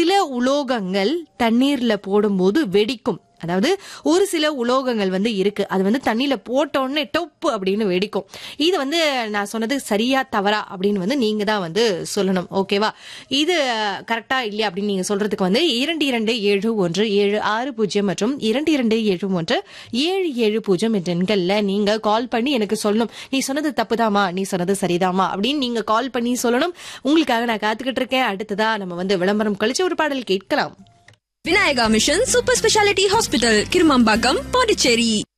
சில உலோகங்கள் தண்ணீர்ல போடும்போது வெடிக்கும் அதாவது ஒரு சில உலோகங்கள் வந்து இருக்கு அது வந்து தண்ணியில போட்ட உடனே டொப்பு அப்படின்னு வெடிக்கும் இது வந்து நான் சொன்னது சரியா தவறா அப்படின்னு வந்து நீங்க தான் வந்து சொல்லணும் ஓகேவா இது கரெக்டா இல்லையா அப்படின்னு நீங்க சொல்றதுக்கு வந்து இரண்டு இரண்டு ஏழு ஒன்று ஏழு ஆறு பூஜ்ஜியம் மற்றும் இரண்டு இரண்டு ஏழு ஒன்று ஏழு ஏழு பூஜ்ஜியம் என்ற எண்கள்ல நீங்க கால் பண்ணி எனக்கு சொல்லணும் நீ சொன்னது தப்புதாமா நீ சொன்னது சரிதாமா அப்படின்னு நீங்க கால் பண்ணி சொல்லணும் உங்களுக்காக நான் காத்துக்கிட்டு இருக்கேன் அடுத்ததா நம்ம வந்து விளம்பரம் கழிச்சு ஒரு பாடல் கேட்கலாம் Vinayaka mission super speciality hospital Kirumampakkam Pondicherry